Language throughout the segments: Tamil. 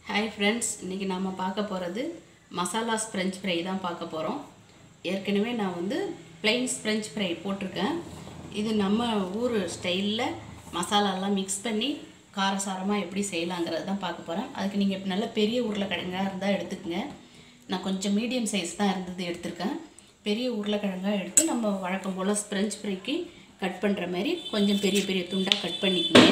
ஹாய் ஃப்ரெண்ட்ஸ் இன்றைக்கி நாம் பார்க்க போகிறது மசாலாஸ் ஃப்ரெஞ்ச் ஃப்ரை தான் பார்க்க போகிறோம் ஏற்கனவே நான் வந்து பிளெயின்ஸ் ஃப்ரெஞ்ச் ஃப்ரை போட்டிருக்கேன் இது நம்ம ஊர் ஸ்டைலில் மசாலாலாம் மிக்ஸ் பண்ணி காரசாரமாக எப்படி செய்யலாங்கிறது தான் பார்க்க போகிறேன் அதுக்கு நீங்கள் நல்ல பெரிய உருளைக்கிழங்காக இருந்தால் எடுத்துக்கங்க நான் கொஞ்சம் மீடியம் சைஸ் தான் இருந்தது எடுத்திருக்கேன் பெரிய உருளைக்கிழங்காக எடுத்து நம்ம வழக்கம் போல் ஃப்ரெஞ்ச் ஃப்ரைக்கு கட் பண்ணுற மாதிரி கொஞ்சம் பெரிய பெரிய துண்டாக கட் பண்ணிக்கங்க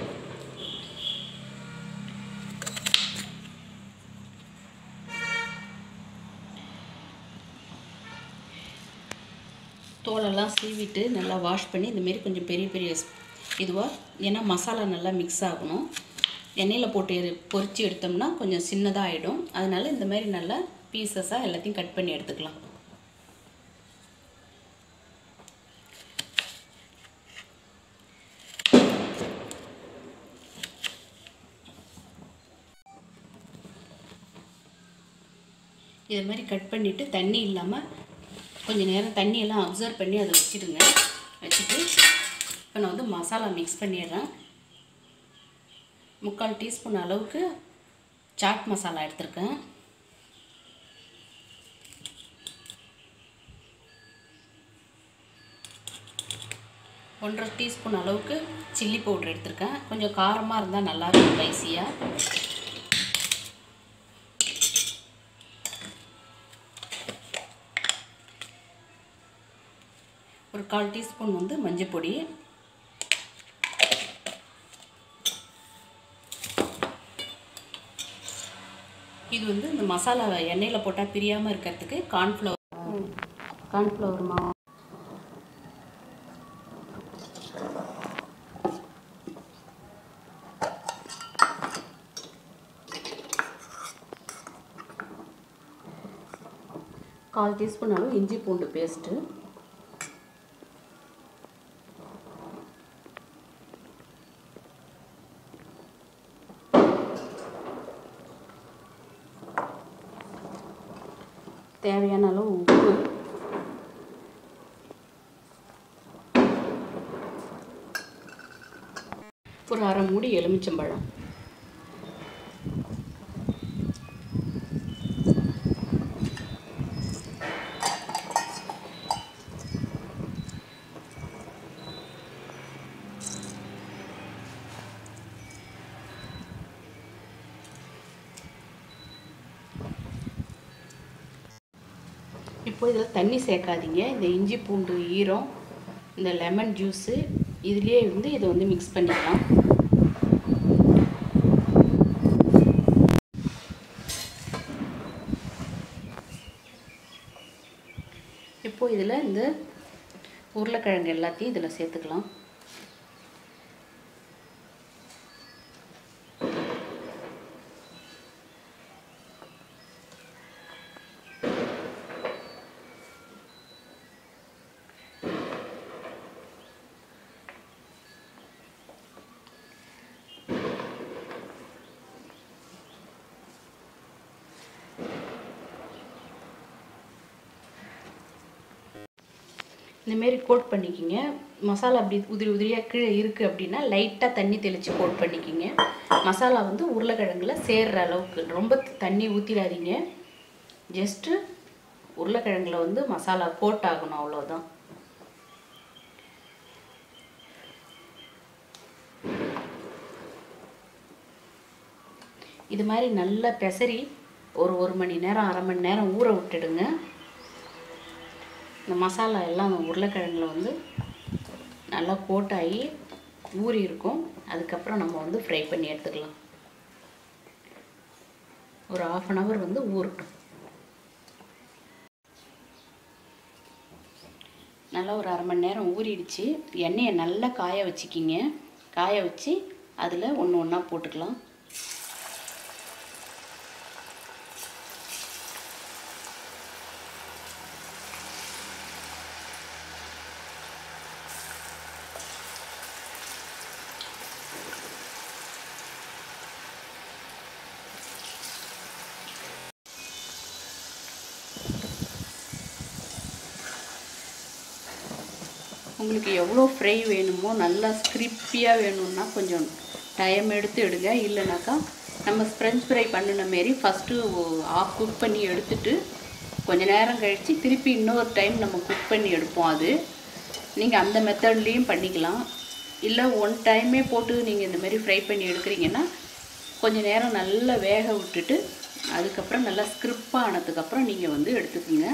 தோலெல்லாம் சீவிட்டு நல்லா வாஷ் பண்ணி இந்தமாரி கொஞ்சம் பெரிய பெரிய இதுவாக ஏன்னா மசாலா நல்லா மிக்ஸ் ஆகணும் எண்ணெயில் போட்டு எடு பொரித்து எடுத்தோம்னா கொஞ்சம் சின்னதாக ஆகிடும் அதனால் இந்த மாதிரி நல்லா பீசஸாக எல்லாத்தையும் கட் பண்ணி எடுத்துக்கலாம் இது மாதிரி கட் பண்ணிவிட்டு தண்ணி இல்லாமல் கொஞ்சம் நேரம் தண்ணியெல்லாம் அப்சர்வ் பண்ணி அதை வச்சுடுங்க வச்சுட்டு இப்போ நான் வந்து மசாலா மிக்ஸ் பண்ணிடுறேன் முக்கால் டீஸ்பூன் அளவுக்கு சாட் மசாலா எடுத்திருக்கேன் ஒன்றரை டீஸ்பூன் அளவுக்கு சில்லி பவுட்ரு எடுத்திருக்கேன் கொஞ்சம் காரமாக இருந்தால் நல்லாயிருக்கும் ஸ்பைசியாக ஒரு கால் டீஸ்பூன் வந்து மஞ்சள் பொடி இது வந்து இந்த மசாலா எண்ணெயில் போட்டால் பிரியாமல் இருக்கிறதுக்கு கார்ன்ஃப்ளவர் கார்ன்ஃப்ளவர் மாவு கால் டீஸ்பூன் அளவு இஞ்சி பூண்டு பேஸ்ட்டு தேவையான அளவு உப்பு ஒரு அரை மூடி எலுமிச்சம்பழம் இப்போ இதில் தண்ணி சேர்க்காதீங்க இந்த இஞ்சி பூண்டு ஈரம் இந்த லெமன் ஜூஸு இதுலேயே வந்து இதை வந்து மிக்ஸ் பண்ணிக்கலாம் இப்போ இதில் இந்த உருளைக்கிழங்கு எல்லாத்தையும் இதில் சேர்த்துக்கலாம் இந்தமாரி கோட் பண்ணிக்கிங்க மசாலா அப்படி உதிரி உதிரியாக கீழே இருக்குது அப்படின்னா லைட்டாக தண்ணி தெளித்து கோட் பண்ணிக்கிங்க மசாலா வந்து உருளைக்கிழங்குல சேர்கிற அளவுக்கு ரொம்ப தண்ணி ஊற்றிடாதீங்க ஜஸ்ட்டு உருளைக்கிழங்குல வந்து மசாலா கோட் ஆகணும் அவ்வளோதான் இது மாதிரி நல்லா பெசரி ஒரு ஒரு மணி நேரம் அரை மணி நேரம் ஊற விட்டுடுங்க இந்த மசாலா எல்லாம் உருளைக்கிழங்குல வந்து நல்லா கோட்டாகி ஊறி இருக்கும் அதுக்கப்புறம் நம்ம வந்து ஃப்ரை பண்ணி எடுத்துக்கலாம் ஒரு ஆஃப் அன் ஹவர் வந்து ஊறட்டும் நல்லா ஒரு அரை மணி நேரம் ஊறிடுச்சு எண்ணெயை நல்லா காய வச்சுக்கிங்க காய வச்சு அதில் ஒன்று ஒன்றா போட்டுக்கலாம் உங்களுக்கு எவ்வளோ ஃப்ரை வேணுமோ நல்லா ஸ்கிரிப்பியாக வேணும்னா கொஞ்சம் டைம் எடுத்து எடுங்க இல்லைனாக்கா நம்ம ஃப்ரெஞ்ச் ஃப்ரை பண்ணின மாரி ஃபஸ்ட்டு ஆஃப் குக் பண்ணி எடுத்துட்டு கொஞ்ச நேரம் கழித்து திருப்பி இன்னொரு டைம் நம்ம குக் பண்ணி எடுப்போம் அது நீங்கள் அந்த மெத்தட்லேயும் பண்ணிக்கலாம் இல்லை ஒன் டைமே போட்டு நீங்கள் இந்த மாதிரி ஃப்ரை பண்ணி எடுக்கிறீங்கன்னா கொஞ்ச நேரம் நல்லா வேக விட்டுட்டு அதுக்கப்புறம் நல்லா ஸ்கிரிப்பாக ஆனதுக்கப்புறம் நீங்கள் வந்து எடுத்துக்கோங்க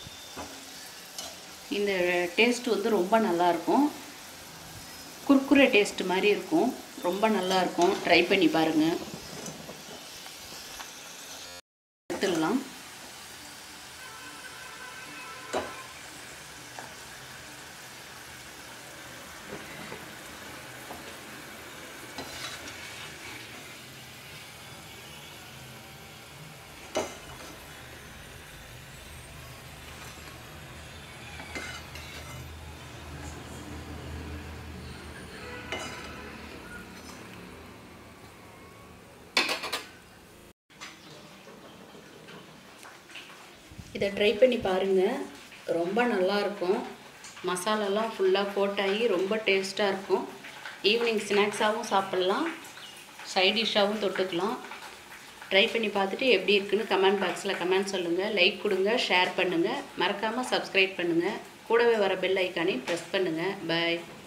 இந்த டேஸ்ட் வந்து ரொம்ப நல்லாயிருக்கும் குர்குரே டேஸ்ட் மாதிரி இருக்கும் ரொம்ப நல்லாயிருக்கும் ட்ரை பண்ணி பாருங்கள் எடுத்துடலாம் இதை ட்ரை பண்ணி பாருங்கள் ரொம்ப நல்லாயிருக்கும் மசாலாலாம் ஃபுல்லாக போட்டாகி ரொம்ப டேஸ்ட்டாக இருக்கும் ஈவினிங் ஸ்நாக்ஸாகவும் சாப்பிட்லாம் சைட் டிஷ்ஷாகவும் தொட்டுக்கலாம் ட்ரை பண்ணி பார்த்துட்டு எப்படி இருக்குன்னு கமெண்ட் பாக்ஸில் கமெண்ட் சொல்லுங்கள் லைக் கொடுங்க ஷேர் பண்ணுங்கள் மறக்காமல் சப்ஸ்கிரைப் பண்ணுங்கள் கூடவே வர பெல் ஐக்கானையும் ப்ரெஸ் பண்ணுங்கள் பாய்